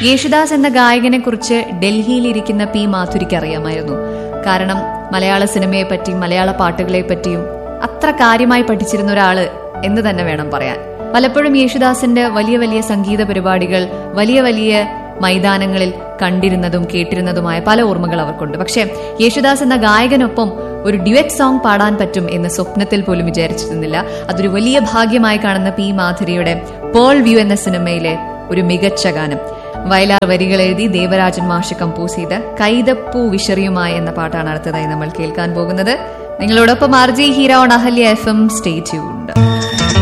യേശുദാസ് എന്ന ഗായകനെ കുറിച്ച് ഡൽഹിയിൽ ഇരിക്കുന്ന പി മാധുരിക്ക് അറിയാമായിരുന്നു കാരണം മലയാള സിനിമയെ പറ്റിയും മലയാള പാട്ടുകളെ പറ്റിയും അത്ര കാര്യമായി പഠിച്ചിരുന്ന ഒരാള് എന്ന് തന്നെ വേണം പറയാൻ പലപ്പോഴും യേശുദാസിന്റെ വലിയ വലിയ സംഗീത പരിപാടികൾ വലിയ വലിയ മൈതാനങ്ങളിൽ കണ്ടിരുന്നതും കേട്ടിരുന്നതുമായ പല ഓർമ്മകൾ അവർക്കുണ്ട് പക്ഷേ യേശുദാസ് എന്ന ഗായകനൊപ്പം ഒരു ഡ്യുവറ്റ് സോങ് പാടാൻ പറ്റും എന്ന് സ്വപ്നത്തിൽ പോലും വിചാരിച്ചിരുന്നില്ല അതൊരു വലിയ ഭാഗ്യമായി കാണുന്ന പി മാധുരിയുടെ പേൾ വ്യൂ എന്ന സിനിമയിലെ ഒരു മികച്ച ഗാനം വയലാർ വരികൾ എഴുതി ദേവരാജൻ മാഷ് കമ്പോസ് ചെയ്ത കൈതപ്പൂ വിഷറിയുമായി എന്ന പാട്ടാണ് അടുത്തതായി നമ്മൾ കേൾക്കാൻ പോകുന്നത് നിങ്ങളോടൊപ്പം R J hero on Ahalya F M stay tuned